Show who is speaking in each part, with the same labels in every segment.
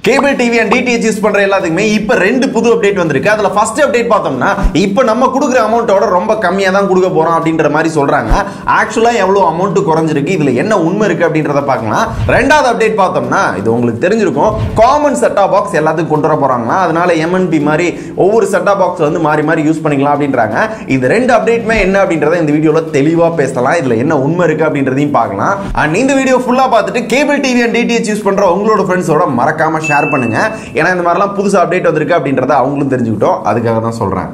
Speaker 1: cable TV and DTH use பண்ற எல்லாத்துக்குமே இப்போ ரெண்டு புது அப்டேட் வந்திருக்கு அதுல ஃபர்ஸ்ட் அப்டேட் பார்த்தோம்னா இப்போ நம்ம கொடுக்குற அமௌண்ட்டோட ரொம்ப கம்மியா தான் கொடுக்க போறோம் அப்படின்ற மாதிரி சொல்றாங்க ஆக்சுவலா எவ்வளவு அமௌண்ட் குறைஞ்சிருக்கு இதுல என்ன உண்மை இருக்கு அப்படின்றத பார்க்கலாம் ரெண்டாவது அப்டேட் பார்த்தோம்னா இது உங்களுக்கு தெரிஞ்சிருக்கும் காமன் செட்டா பாக்ஸ் எல்லாத்துக்கும் கொண்டு வர போறாங்களா அதனால எம்என்பி மாதிரி ஒவ்வொரு செட்டா பாக்ஸ் வந்து மாறி மாறி யூஸ் பண்ணிக்கலாம் அப்படின்றாங்க இந்த ரெண்டு அப்டேட்மே என்ன அப்படின்றத இந்த வீடியோல தெளிவா பேசலாம் இதுல என்ன உண்மை இருக்கு அப்படின்றதையும் பார்க்கலாம் அண்ட் இந்த வீடியோ ஃபுல்லா பார்த்துட்டு cable TV and DTH use பண்ற உங்களோட ஃப்ரெண்ட்ஸோட மறக்காம ஷேர் பண்ணுங்க ஏன்னா இந்த மாதிரிலாம் புதுசு அப்டேட் வந்திருக்கு அப்படின்றத அவங்களும் தெரிஞ்சுக்கிட்டோம் அதுக்காக தான் சொல்றேன்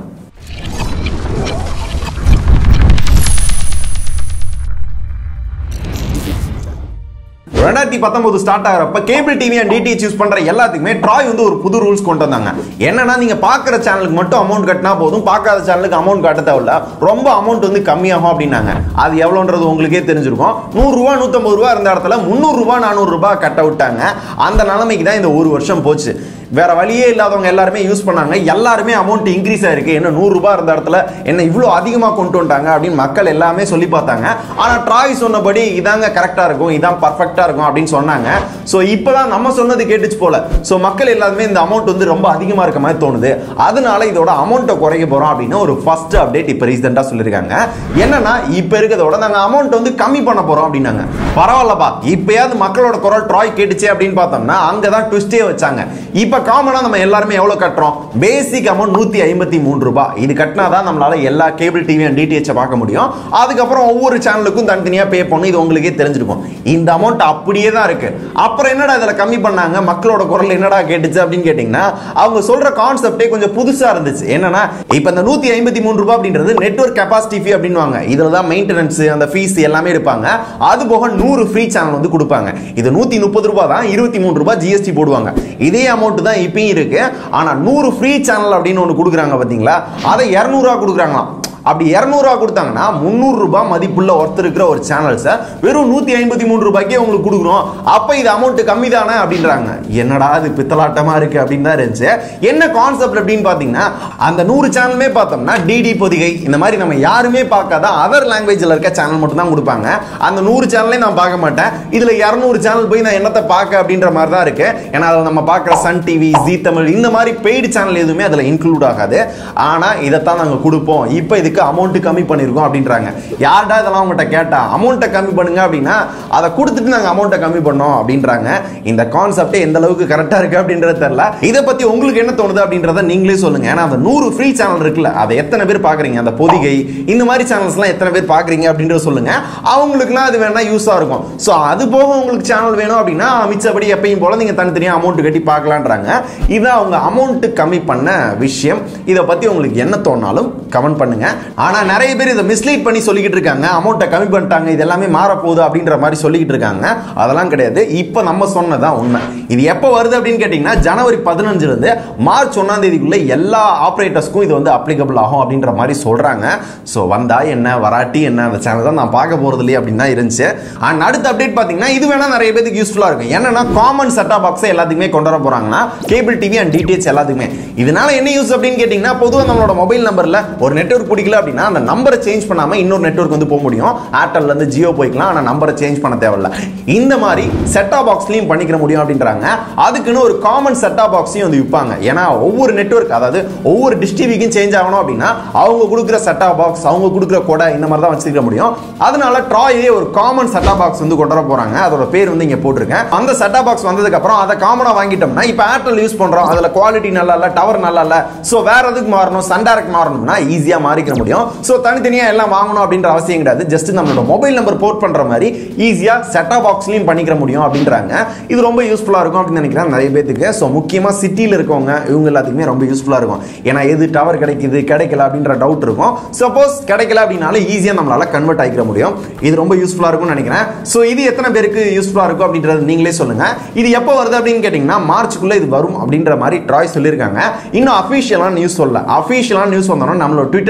Speaker 1: ரெண்டாயிரத்தி பத்தொன்பது ஸ்டார்ட் ஆகிறப்ப cable TV and DTH use பண்ற எல்லாத்துக்குமே ட்ராய் வந்து ஒரு புது ரூல்ஸ் கொண்டு வந்தாங்க என்னன்னா நீங்க பாக்குற சேனலுக்கு மட்டும் அமௌண்ட் கட்டினா போதும் பார்க்காத சேனலுக்கு அமௌண்ட் கட்ட தேவையில்ல ரொம்ப அமௌண்ட் வந்து கம்மியாகும் அப்படின்னாங்க அது எவ்வளோன்றது உங்களுக்கே தெரிஞ்சிருக்கும் நூறு ரூபா நூத்தம்பது ரூபா இருந்த இடத்துல முந்நூறு ரூபா நானூறு ரூபாய் கட்ட விட்டாங்க அந்த நிலைமைக்கு தான் இந்த ஒரு வருஷம் போச்சு வேற வழியே இல்லாதவங்க எல்லாருமே யூஸ் பண்ணாங்க எல்லாருமே அமௌண்ட் இன்க்ரீஸ் ஆயிருக்கு என்ன நூறு ரூபாய் இருந்த இடத்துல என்ன இவ்வளோ அதிகமாக கொண்டு வந்துட்டாங்க அப்படின்னு மக்கள் எல்லாமே சொல்லி பார்த்தாங்க ஆனால் ட்ராய் சொன்னபடி இதாங்க கரெக்டாக இருக்கும் இதான் பர்ஃபெக்டாக இருக்கும் அப்படின்னு சொன்னாங்க ஸோ இப்போதான் நம்ம சொன்னது கேட்டுச்சு போல ஸோ மக்கள் எல்லாருமே இந்த அமௌண்ட் வந்து ரொம்ப அதிகமாக இருக்க மாதிரி தோணுது அதனால இதோட அமௌண்ட்டை குறைக்க போகிறோம் அப்படின்னு ஒரு ஃபர்ஸ்ட் அப்டேட் இப்போ ரீசெண்டாக சொல்லியிருக்காங்க என்னன்னா இப்போ இருக்கிறதோட நாங்கள் அமௌண்ட் வந்து கம்மி பண்ண போகிறோம் அப்படின்னாங்க பரவாயில்லப்பா இப்பயாவது மக்களோட குரல் ட்ராய் கேட்டுச்சு அப்படின்னு பார்த்தோம்னா அங்கே தான் ட்விஸ்டே வச்சாங்க இப்போ காமனா நம்ம எல்லாருமே எவ்வளவு கட்டுறோம் பேசிக் அமௌண்ட் நூத்தி ஐம்பத்தி மூணு ரூபாய் இது கட்டினா தான் நம்மளால எல்லா கேபிள் டிவி அண்ட் டிடிஹெச் பார்க்க முடியும் அதுக்கப்புறம் ஒவ்வொரு சேனலுக்கும் தனித்தனியா பே பண்ணணும் இது உங்களுக்கே தெரிஞ்சிருக்கும் இந்த அமௌண்ட் அப்படியே தான் இருக்கு அப்புறம் என்னடா இதுல கம்மி பண்ணாங்க மக்களோட குரல் என்னடா கேட்டுச்சு அப்படின்னு கேட்டீங்கன்னா அவங்க சொல்ற கான்செப்டே கொஞ்சம் புதுசா இருந்துச்சு என்னன்னா இப்போ இந்த நூத்தி ஐம்பத்தி மூணு ரூபாய் அப்படின்றது நெட்வொர்க் கெபாசிட்டி ஃபீ அப்படின்வாங்க இதுல தான் மெயின்டெனன்ஸ் அந்த ஃபீஸ் எல்லாமே எடுப்பாங்க அது போக நூறு ஃப்ரீ சேனல் வந்து கொடுப்பாங்க இது நூத்தி முப்பது ரூபாய் தான் இருபத்தி மூணு ரூபாய் ஜிஎஸ்டி போடுவாங்க இதே அமௌண்ட் தான் இப்பயும் இருக்கு ஆனா நூறு ஃப்ரீ சேனல் அப்படின்னு ஒன்று கொடுக்குறாங்க பாத்தீங்களா அதை இரநூறுவா கொடுக்குறாங்களாம் அப்படி இரநூறுவா கொடுத்தாங்கன்னா முந்நூறு ரூபாய் மதிப்புள்ள ஒருத்தர் இருக்கிற ஒரு சேனல்ஸை வெறும் நூத்தி ஐம்பத்தி மூணு ரூபாய்க்கே உங்களுக்கு கொடுக்குறோம் அப்ப இது அமௌண்ட் கம்மி தானே அப்படின்றாங்க என்னடா இது பித்தலாட்டமா இருக்கு அப்படின்னு தான் இருந்துச்சு என்ன கான்செப்ட் அப்படின்னு பாத்தீங்கன்னா அந்த நூறு சேனலுமே பார்த்தோம்னா டிடி பொதிகை இந்த மாதிரி நம்ம யாருமே பார்க்காத அதர் லாங்குவேஜ்ல இருக்க சேனல் மட்டும் தான் கொடுப்பாங்க அந்த நூறு சேனலே நான் பார்க்க மாட்டேன் இதுல இரநூறு சேனல் போய் நான் என்னத்தை பார்க்க அப்படின்ற மாதிரி தான் இருக்கு ஏன்னா அதில் நம்ம பார்க்குற சன் டிவி ஜி தமிழ் இந்த மாதிரி பெய்டு சேனல் எதுவுமே அதில் இன்க்ளூட் ஆகாது ஆனா இதைத்தான் நாங்கள் கொடுப்போம் இப்போ இதுக்கு அமௌண்ட் கம்மி பண்ணியிருக்கோம் அப்படின்றாங்க யார்டா இதெல்லாம் உங்கள்கிட்ட கேட்டா அமௌண்ட்டை கம்மி பண்ணுங்க அப்படின்னா அதை கொடுத்துட்டு நாங்கள் அமௌண்ட்டை கம்மி பண்ணோம் அப்படின்றாங்க இந்த கான்செப்டே எந்த அளவுக்கு கரெக்டாக இருக்கு அப்படின்றது தெரியல இதை பத்தி உங்களுக்கு என்ன தோணுது அப்படின்றத நீங்களே சொல்லுங்க ஏன்னா அந்த நூறு ஃப்ரீ சேனல் இருக்குல்ல அதை எத்தனை பேர் பார்க்குறீங்க அந்த பொதிகை இந்த மாதிரி சேனல்ஸ்லாம் எத்தனை பேர் பார்க்குறீங்க அப்படின்றத சொல்லுங்க அவங்களுக்குலாம் அது வேணா யூஸாக இருக்கும் ஸோ அது போக உங்களுக்கு சேனல் வேணும் அப்படின்னா மிச்சபடி எப்பயும் போல நீங்கள் தனித்தனியாக அமௌண்ட் கட்டி பார்க்கலான்றாங்க இது அவங்க அமௌண்ட் கம்மி பண்ண விஷயம் இதை பற்றி உங்களுக்கு என்ன தோணாலும் கமெண்ட் பண்ணுங்க ஆனால் நிறைய பேர் இதை மிஸ்லீட் பண்ணி சொல்லிக்கிட்டு இருக்காங்க அமௌண்ட்டை கம்மி பண்ணிட்டாங்க இது எல்லாமே மாறப்போகுது அப்படின்ற மாதிரி சொல்லிக்கிட்டு இருக்காங்க அதெல்லாம் கிடையாது இப்போ நம்ம சொன்னதான் உண்மை இது எப்போ வருது அப்படின்னு கேட்டிங்கன்னா ஜனவரி பதினஞ்சுலேருந்து மார்ச் ஒன்றாம் தேதிக்குள்ள எல்லா ஆப்ரேட்டர்ஸ்க்கும் இது வந்து அப்ளிகபிள் ஆகும் அப்படின்ற மாதிரி சொல்கிறாங்க ஸோ வந்தா என்ன வராட்டி என்ன அந்த சேனல் தான் நான் பார்க்க போகிறது இல்லையே அப்படின்னு தான் இருந்துச்சு அண்ட் அடுத்த அப்டேட் பார்த்தீங்கன்னா இது வேணா நிறைய பேருக்கு யூஸ்ஃபுல்லாக இருக்கும் என்னன்னா காமன் செட்டா பாக்ஸை எல்லாத்துக்குமே கொண்டு வர போகிறாங்கன்னா கேபிள் டிவி அண்ட் டிடிஹெச் எல்லாத்துக்குமே இதனால என்ன யூஸ் அப்படின்னு கேட்டிங்கன்னா பொதுவாக நம்மளோட மொபைல் நம்பரில் ஒரு நெட்வொர்க் பிடிக்கல அப்படின்னா அந்த நம்பரை சேஞ்ச் பண்ணாமல் இன்னொரு நெட்வொர்க் வந்து போக முடியும் ஏர்டெல்ல இருந்து ஜியோ போய்க்கலாம் ஆனால் நம்பரை சேஞ்ச் பண்ண தேவையில்ல இந்த மாதிரி செட்டா பாக்ஸ்லையும் பண்ணிக்கிற முடியும் அப்படின்றாங்க அதுக்குன்னு ஒரு காமன் செட்டா பாக்ஸையும் வந்து விற்பாங்க ஏன்னா ஒவ்வொரு நெட்வொர்க் அதாவது ஒவ்வொரு டிஸ்டிவிக்கும் சேஞ்ச் ஆகணும் அப்படின்னா அவங்க கொடுக்குற செட்டா பாக்ஸ் அவங்க கொடுக்குற கொடை இந்த மாதிரி தான் வச்சுக்க முடியும் அதனால ட்ராயே ஒரு காமன் செட்டா பாக்ஸ் வந்து கொண்டு வர போறாங்க அதோட பேர் வந்து இங்க போட்டிருக்கேன் அந்த செட்டா பாக்ஸ் வந்ததுக்கு அப்புறம் அதை காமனா வாங்கிட்டோம்னா இப்போ ஏர்டெல் யூஸ் பண்றோம் அதுல குவாலிட்டி நல்லா இல்ல டவர் நல்லா இல்ல சோ வேற எதுக்கு மாறணும் சன் டைரக்ட் மாறணும்னா ஈஸியா மாறிக்க முடியும் சோ தனித்தனியா எல்லாம் வாங்கணும் அப்படின்ற அவசியம் கிடையாது ஜஸ்ட் நம்மளோட மொபைல் நம்பர் போர்ட் பண்ற மாதிரி ஈஸியா செட்டா பாக்ஸ்லயும் பண்ணிக்கிற முடியும் அப்படின்றாங்க இது ரொம்ப யூஸ்ஃபுல்லா இருக்கும் அப்படின்னு நினைக்கிறேன் நிறைய பேத்துக்கு ஸோ முக்கியமா சிட்டியில் இருக்கவங்க இவங்க எல்லாத்துக்குமே ரொம்ப யூஸ்ஃபுல்லா இருக்கும் ஏன்னா எது டவர் கிடைக்குது கிடைக்கல அப்படின்ற டவுட் இருக்கும் சப்போஸ் கிடைக்கல அப்படின்னாலும் ஈஸியாக நம்மளால கன்வெர்ட் ஆகிக்கிற முடியும் இது ரொம்ப யூஸ்ஃபுல்லாக இருக்கும்னு நினைக்கிறேன் ஸோ இது எத்தனை பேருக்கு யூஸ்ஃபுல்லாக இருக்கும் அப்படின்றது நீங்களே சொல்லுங்க இது எப்போ வருது அப்படின்னு கேட்டிங்கன்னா மார்ச்சுக்குள்ள இது வரும் அப்படின்ற மாதிரி ட்ராய் சொல்லியிருக்காங்க இன்னும் அஃபீஷியலான நியூஸ் சொல்ல அஃபீஷியலான நியூஸ் வந்தோம்னா நம்மளோட ட்விட்டரில் அப்டேட்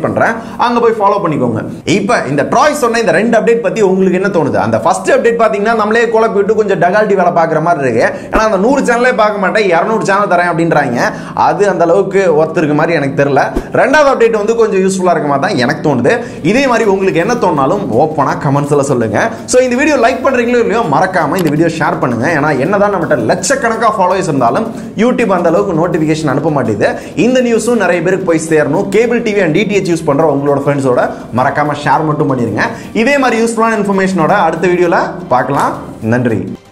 Speaker 1: பண்றேன் அங்க போய் ஃபாலோ பண்ணிக்கோங்க இப்போ இந்த ட்ராய் சொன்ன இந்த ரெண்டு அப்டேட் பத்தி உங்களுக்கு என்ன தோணுது அந்த ஃபர்ஸ்ட் அப்டேட் பாத்தீங்கன்னா நம்மளே குழப்பி விட்டு கொஞ்சம் டகால்டி வேலை பார்க்குற மாதிரி இருக்கு ஏன்னா அந்த நூறு சேனலே பார்க்க மாட்டேன் இரநூறு சேனல் தரேன் அப்படின்றாங்க அது அந்த அளவுக்கு ஒர்த் இருக்க மாதிரி எனக்கு தெரியல ரெண்டாவது அப்டேட் வந்து கொஞ்சம் யூஸ்ஃபுல்லாக இருக்க மாதிரி தான் எனக்கு தோணுது இதே மாதிரி உங்களுக்கு என்ன தோணாலும் ஓப்பனாக கமெண்ட்ஸில் சொல்லுங்க ஸோ இந்த வீடியோ லைக் பண்றீங்களோ இல்லையோ மறக்காம இந்த வீடியோ ஷேர் பண்ணுங்க ஏன்னா என்னதான் நம்மகிட்ட லட்சக்கணக்காக ஃபாலோவர்ஸ் இருந்தாலும் யூடியூப் அந்த அளவுக்கு நோட்டிஃபிகேஷன் அனுப்ப மாட்டேது இந்த நியூஸும் நிறைய பேருக்கு போய் சேரணும் cable TV and DTH use பண்ற உங்களோட ஃப்ரெண்ட்ஸோட மறக்காம ஷேர் மட்டும் பண்ணிருங்க இதே மாதிரி யூஸ்ஃபுல்லான இன்ஃபர்மேஷனோட அடுத்த வீடியோல பார்க்கலாம் நன்றி